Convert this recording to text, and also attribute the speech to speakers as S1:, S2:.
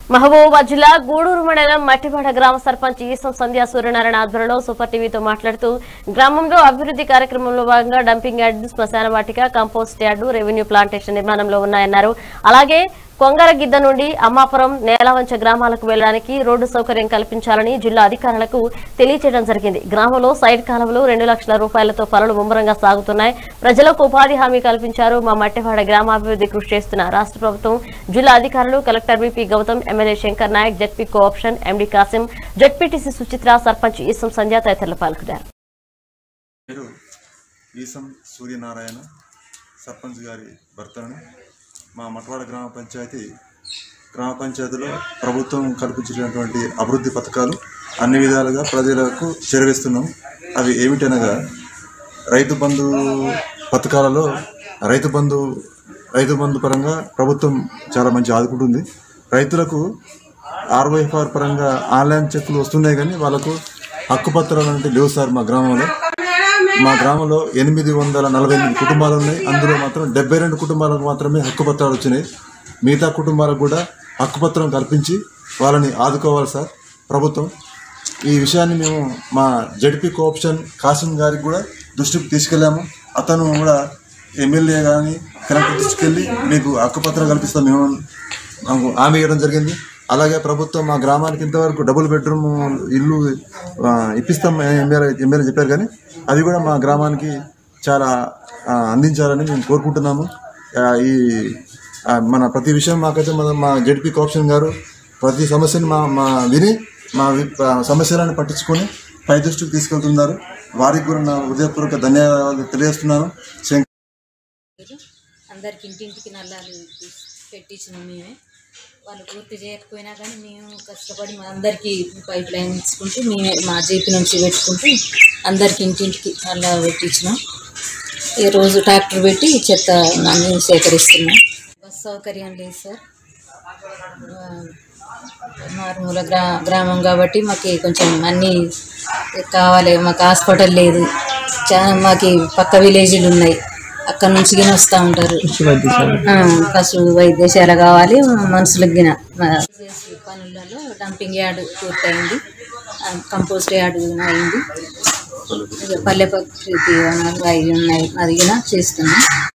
S1: మహబూబాబాద్ జిల్లా గూడూరు మండలం మట్టివాడ గ్రామ సర్పంచ్ ఈసం సంధ్యా సూర్యనారాయణ ఆధ్వర్యంలో సూపర్ టీవీతో మాట్లాడుతూ గ్రామంలో అభివృద్ధి కార్యక్రమంలో భాగంగా డంపింగ్ యార్డు శ్మశాన వాటిక కంపోస్ట్ యార్డు రెవెన్యూ ప్లాంటేషన్ నిర్మాణంలో ఉన్నాయన్నారు అలాగే కొంగరగిద్ద నుండి అమ్మాపురం నేలవంచ గ్రామాలకు వెళ్లడానికి రోడ్డు సౌకర్యం కల్పించాలని జిల్లా అధికారులకు తెలియజేయడం జరిగింది గ్రామంలో సైడ్ కాలువలు రెండు లక్షల రూపాయలతో పనులు ముమ్మరంగా సాగుతున్నాయి ప్రజలకు ఉపాధి హామీ కల్పించారు మా మట్టివాడ గ్రామాభివృద్ధి కృషి చేస్తున్న రాష్ట్ర ప్రభుత్వం జిల్లా అధికారులు collector VP Gautam MLA Shankar Naik ZP cooption MD Kasim ZPTC Suchitra sarpanch Eesam Sandhya తదితరులు పాల్గొన్నారు
S2: పేరు ఈసం సూర్యనారాయణ సర్పంచ్ గారి భర్తను మా మట్వాడ గ్రామ పంచాయతీ గ్రామ పంచాయతీలో ప్రభుత్వం కల్పించినటువంటి అభివృద్ధి పథకాలు అన్ని విధాలుగా ప్రజలకు చేరవేస్తున్నాం అవి ఏమిటనగా రైతు బంధు పథకాలలో రైతు బంధు రైతు బంధు పరంగా ప్రభుత్వం చాలా మంచి ఆదుకుంటుంది రైతులకు ఆర్వైఫార్ పరంగా ఆన్లైన్ చెక్కులు వస్తున్నాయి కానీ వాళ్ళకు హక్కుపత్రాలు అంటే లేవు సార్ మా గ్రామంలో మా గ్రామంలో ఎనిమిది వందల నలభై ఎనిమిది కుటుంబాలు ఉన్నాయి అందులో మాత్రం డెబ్బై రెండు కుటుంబాలకు మాత్రమే హక్కుపత్రాలు వచ్చినాయి మిగతా కుటుంబాలకు కూడా హక్కుపత్రం కల్పించి వాళ్ళని ఆదుకోవాలి సార్ ప్రభుత్వం ఈ విషయాన్ని మేము మా జడ్పీ కోఆప్షన్ కాసిం గారికి కూడా దృష్టికి తీసుకెళ్ళాము అతను కూడా ఎమ్మెల్యే కానీ కలెక్టర్ తీసుకెళ్ళి మీకు హక్కుపత్రం కల్పిస్తాం మేము మాకు హామీ ఇవ్వడం జరిగింది అలాగే ప్రభుత్వం మా గ్రామానికి ఇంతవరకు డబుల్ బెడ్రూమ్ ఇల్లు ఆ, ఇప్పిస్తాం ఎమ్మెల్యే ఎమ్మెల్యే చెప్పారు కానీ అది కూడా మా గ్రామానికి చాలా ఆ, అందించాలని మేము కోరుకుంటున్నాము ఆ, ఈ ఆ, మన ప్రతి విషయం మాకైతే మన మా జడ్పీ కోఆప్షన్ గారు ప్రతి సమస్యని మా మా విని మా వి- ఆ, సమస్యలను పట్టించుకొని పై దృష్టికి తీసుకెళ్తున్నారు వారికి కూడా నా హృదయపూర్వక ధన్యవాదాలు తెలియజేస్తున్నాను శంకర్
S3: అందరికి ఇంటింటికి నల్లాలు తీసి పెట్టించినాం మేమే వాళ్ళు పూర్తి చేయకపోయినా కానీ మేము కష్టపడి మా అందరికీ పైప్ లైన్ ఇచ్చుకుంటూ మేమే మా జేపీ నుంచి పెట్టుకుంటూ అందరికి ఇంటింటికి నల్లా పెట్టించినాం ఈ రోజు ట్రాక్టర్ పెట్టి చెత్త అన్నీ సేకరిస్తున్నాం బస్ సౌకర్యం లేదు సార్ ఆ, మారుమూల గ్రా గ్రామం కాబట్టి మాకు కొంచెం అన్నీ కావాలి మాకు హాస్పిటల్ లేదు చాలా మాకు పక్క విలేజ్లు ఉన్నాయి అక్కడ నుంచి గిన వస్తూ ఉంటారు ఆ, పశు వైద్యశాల కావాలి మనుషులకు గిన మా చేసే పనులలో డంపింగ్ యార్డ్ పూర్తయింది ఆ, కంపోస్ట్ యార్డ్ గిన అయింది ఇక పల్లె ప్రకృతి వనాలు అవి ఉన్నాయి అది గిన చేస్తున్నాం